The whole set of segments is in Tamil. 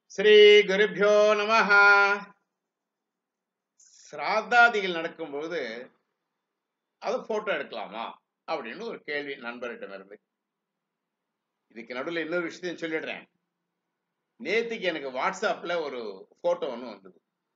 ஸ்ரீ குருபியோ நமஹ சிராத்தாதிகள் நடக்கும்போது அது போட்டோ எடுக்கலாமா அப்படின்னு ஒரு கேள்வி நண்பர்கிட்ட இருந்து இதுக்கு நடுவில் இன்னொரு விஷயத்தையும் சொல்லிடுறேன் நேத்துக்கு எனக்கு வாட்ஸ்அப்ல ஒரு போட்டோ ஒன்று வந்தது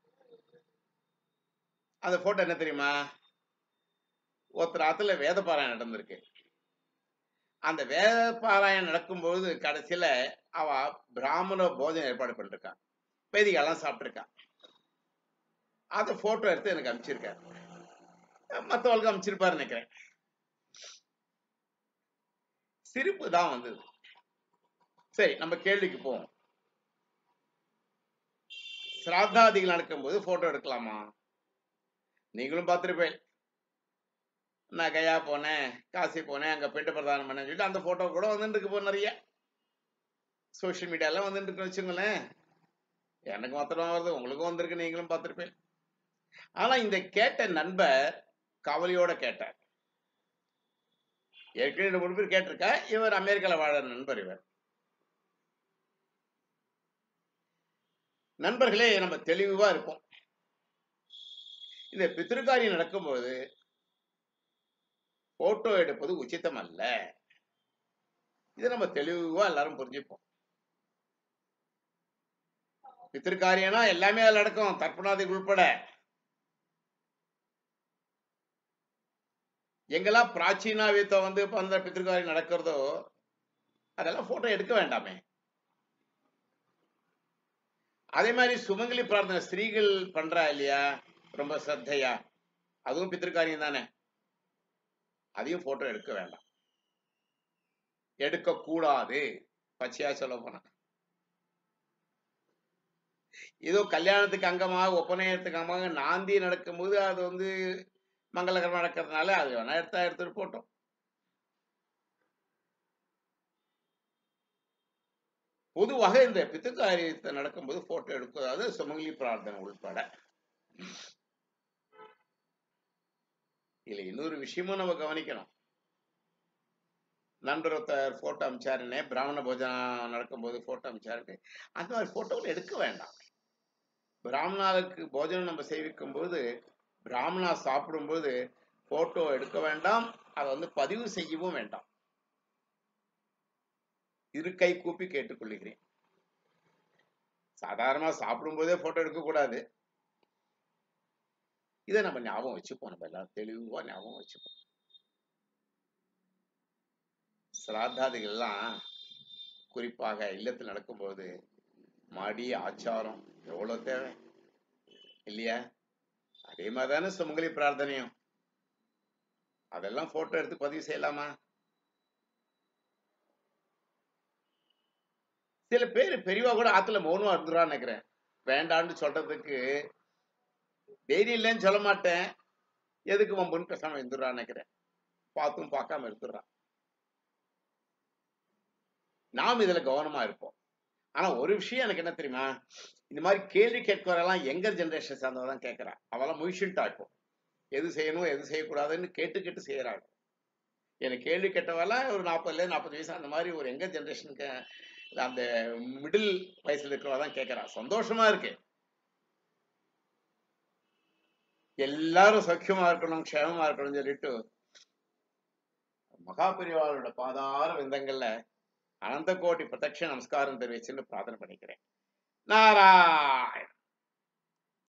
அந்த போட்டோ என்ன தெரியுமா ஒருத்தர் ஆத்துல வேத பாராயணம் நடந்திருக்கு அந்த வேத பாராயணம் நடக்கும்போது கடைசியில அவ பிராமண போஜனம் ஏற்பாடு பண்ணிருக்கா பேதிகெல்லாம் சாப்பிட்டுருக்கா அதை போட்டோ எடுத்து எனக்கு அனுப்பிச்சிருக்காரு மற்றவங்களுக்கு அனுப்பிச்சிருப்பாரு நினைக்கிறேன் சிரிப்பு தான் வந்தது சரி நம்ம கேள்விக்கு போவோம் சிராத்தாதிகள் நடக்கும்போது போட்டோ எடுக்கலாமா நீங்களும் பார்த்துருப்பேன் நான் கயா போனேன் காசி போனேன் அங்கே பிண்ட பிரதானம் பண்ணேன்னு சொல்லிட்டு அந்த ஃபோட்டோ கூட வந்துட்டு இருக்கு போ நிறைய சோஷியல் மீடியாலாம் வந்துட்டு இருக்கு வச்சுங்களேன் எனக்கு மாத்திரம் வருது உங்களுக்கும் வந்திருக்கு நீங்களும் பார்த்துருப்பேன் ஆனால் இந்த கேட்ட நண்பர் கவலையோட கேட்டார் ஏற்கனவே ரெண்டு மூணு பேர் கேட்டிருக்கா இவர் அமெரிக்காவில் வாழற நண்பர் இவர் நண்பர்களே நம்ம தெளிவா இருப்போம் இந்த பித்திருக்காரியம் நடக்கும்போது போட்டோ எடுப்பது உச்சிதம் அல்ல இதை நம்ம தெளிவா எல்லாரும் புரிஞ்சுப்போம் பித்திருக்காரியனா எல்லாமே அதில் நடக்கும் தர்ப்பணாதிகள் உட்பட எங்கெல்லாம் பிராச்சீனா வீத்தம் வந்து இப்போ அந்த பித்திருக்காரியம் நடக்கிறதோ அதெல்லாம் போட்டோ எடுக்க வேண்டாமே அதே மாதிரி சுமங்கலி பிரார்த்தனை ஸ்திரீகள் பண்றா இல்லையா ரொம்ப சத்தையா அதுவும் பித்திருக்காரியம் தானே அதையும் போட்டோ எடுக்க வேண்டாம் எடுக்க கூடாது பச்சையா சொல்ல போனா ஏதோ கல்யாணத்துக்கு அங்கமாக ஒப்பனையத்துக்கு அங்கமாக நாந்தி நடக்கும்போது அது வந்து மங்களகரமா நடக்கிறதுனால அது வேணா எடுத்தா எடுத்துட்டு போட்டோம் பொதுவாக இந்த பித்துக்காரியத்தை நடக்கும்போது போட்டோ எடுக்கூடாது சுமங்கலி பிரார்த்தனை உள்பட இதுல இன்னொரு விஷயமும் நம்ம கவனிக்கணும் நண்பர் ஒருத்தர் போட்டோ அமிச்சாருன்னே பிராமண போஜனம் நடக்கும்போது போட்டோ அமிச்சாரு அந்த மாதிரி போட்டோவில் எடுக்க வேண்டாம் பிராமணாவுக்கு போஜனம் நம்ம செய்விக்கும் போது பிராமணா சாப்பிடும்போது போட்டோ எடுக்க வேண்டாம் அதை வந்து பதிவு செய்யவும் வேண்டாம் இரு கை கூப்பி கேட்டுக்கொள்கிறேன் சாதாரணமா சாப்பிடும்போதே போட்டோ எடுக்கக்கூடாது இதை நம்ம ஞாபகம் வச்சுப்போம் நம்ம எல்லாரும் தெளிவா ஞாபகம் வச்சுப்போம் சிராத்தாதிகள்லாம் குறிப்பாக இல்லத்தில் நடக்கும்போது மடி ஆச்சாரம் எவ்வளவு தேவை இல்லையா அதே மாதிரி தானே சுமங்கலி பிரார்த்தனையும் அதெல்லாம் போட்டோ எடுத்து பதிவு செய்யலாமா சில பேர் பெரியவா கூட ஆத்துல மௌனமா இருந்துருவான்னு நினைக்கிறேன் வேண்டான்னு சொல்றதுக்கு தைரியம் இல்லைன்னு சொல்ல மாட்டேன் எதுக்கு வம்புன்னு பேசாம இருந்துடுறான்னு நினைக்கிறேன் பார்த்தும் பார்க்காம இருந்துடுறான் நாம் இதுல கவனமா இருப்போம் ஆனா ஒரு விஷயம் எனக்கு என்ன தெரியுமா இந்த மாதிரி கேள்வி கேட்கறதெல்லாம் எங்கர் ஜென்ரேஷன் சார்ந்தவதான் கேட்கறா அவெல்லாம் முயற்சிட்டா இப்போ எது செய்யணும் எது செய்யக்கூடாதுன்னு கேட்டு கேட்டு செய்யறாங்க எனக்கு கேள்வி கேட்டவெல்லாம் ஒரு நாற்பதுல நாற்பது வயசு அந்த மாதிரி ஒரு எங்கர் ஜென்ரேஷனுக்கு அந்த மிடில் வயசுல இருக்கிறவா தான் கேட்கறா சந்தோஷமா இருக்கு எல்லாரும் சௌக்கியமா இருக்கணும் க்ஷேமமா இருக்கணும்னு சொல்லிட்டு மகாபெரிவாளோட பாதார விந்தங்கள்ல அனந்த கோட்டி பிரதட்ச நமஸ்காரம் தெரிவிச்சுன்னு பிரார்த்தனை பண்ணிக்கிறேன் நாராயண